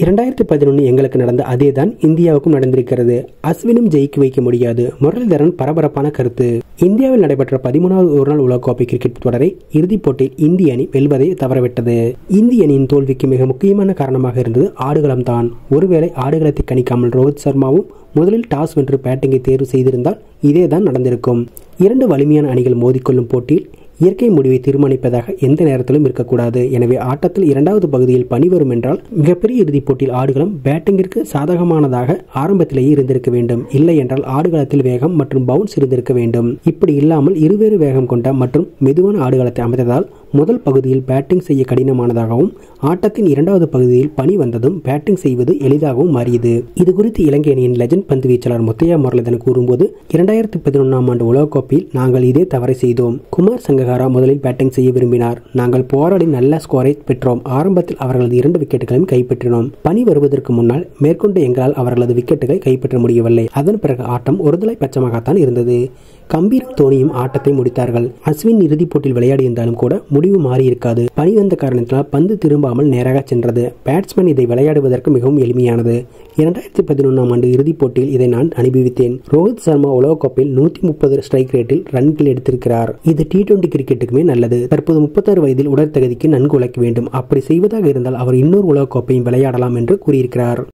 இரண்டாயிரத்தி பதினொன்று எங்களுக்கு நடந்த அதே தான் இந்தியாவுக்கும் நடந்திருக்கிறது அஸ்வினும் ஜெயிக்க வைக்க முடியாது முரளிதரன் பரபரப்பான கருத்து இந்தியாவில் நடைபெற்ற பதிமூணாவது ஒருநாள் உலகக்கோப்பை கிரிக்கெட் தொடரை இறுதிப் போட்டியில் இந்திய அணி வெல்வதை தவறவிட்டது இந்திய அணியின் தோல்விக்கு மிக முக்கியமான காரணமாக இருந்தது ஆடுகளம் தான் ஒருவேளை ஆடுகளத்தை கணிக்காமல் ரோஹித் சர்மாவும் முதலில் டாஸ் வென்று பேட்டிங்கை தேர்வு செய்திருந்தால் இதே தான் நடந்திருக்கும் இரண்டு வலிமையான அணிகள் மோதிக்கொள்ளும் போட்டியில் இயற்கை முடிவை தீர்மானிப்பதாக எந்த நேரத்திலும் இருக்கக்கூடாது எனவே ஆட்டத்தில் இரண்டாவது பகுதியில் பணி வரும் என்றால் மிகப்பெரிய இறுதிப் போட்டியில் ஆடுகளம் பேட்டிங்கிற்கு சாதகமானதாக ஆரம்பத்திலேயே இருந்திருக்க வேண்டும் இல்லை என்றால் ஆடுகளத்தில் வேகம் மற்றும் பவுன்ஸ் இருந்திருக்க வேண்டும் இப்படி இல்லாமல் இருவேறு வேகம் கொண்ட மற்றும் மெதுவான ஆடுகளத்தை அமைத்ததால் முதல் பகுதியில் பேட்டிங் செய்ய கடினமானதாகவும் ஆட்டத்தின் இரண்டாவது பகுதியில் பணி வந்ததும் பேட்டிங் செய்வது எளிதாகவும் மாறியது இது குறித்து இலங்கை அணியின் லெஜண்ட் பந்து வீச்சாளர் முத்தையா முரளிதன் கூறும்போது இரண்டாயிரத்தி பதினொன்றாம் ஆண்டு உலகக்கோப்பையில் நாங்கள் இதே தவறை செய்தோம் குமார் சங்ககாரா முதலில் பேட்டிங் செய்ய விரும்பினார் நாங்கள் போராடி நல்ல ஸ்கோரை பெற்றோம் ஆரம்பத்தில் அவர்களது இரண்டு விக்கெட்டுகளையும் கைப்பற்றினோம் பணி வருவதற்கு முன்னால் மேற்கொண்டு எங்களால் அவர்களது விக்கெட்டுகளை கைப்பற்ற முடியவில்லை அதன் பிறகு ஆட்டம் ஒருதலை பட்சமாகத்தான் இருந்தது கம்பீரும் தோனியும் ஆட்டத்தை முடித்தார்கள் அஸ்வின் இறுதிப் போட்டியில் விளையாடியிருந்தாலும் கூட முடிவு மாறியிருக்காது பணி வந்த காரணத்தினால் பந்து திரும்பாமல் நேராக சென்றது பேட்ஸ்மேன் இதை விளையாடுவதற்கு மிகவும் எளிமையானது இரண்டாயிரத்தி பதினொன்றாம் ஆண்டு இறுதிப் போட்டியில் இதை நான் அனுபவித்தேன் ரோஹித் சர்மா உலகக்கோப்பையில் நூத்தி முப்பது ஸ்ட்ரைக் ரேட்டில் ரன்கள் எடுத்திருக்கிறார் இது டி டுவெண்டி கிரிக்கெட்டுக்குமே நல்லது தற்போது முப்பத்தாறு வயதில் உடற்தகுதிக்கு நன்கு உழைக்க வேண்டும் அப்படி செய்வதாக இருந்தால் அவர் இன்னொரு உலகக்கோப்பையும் விளையாடலாம் என்று கூறியிருக்கிறார்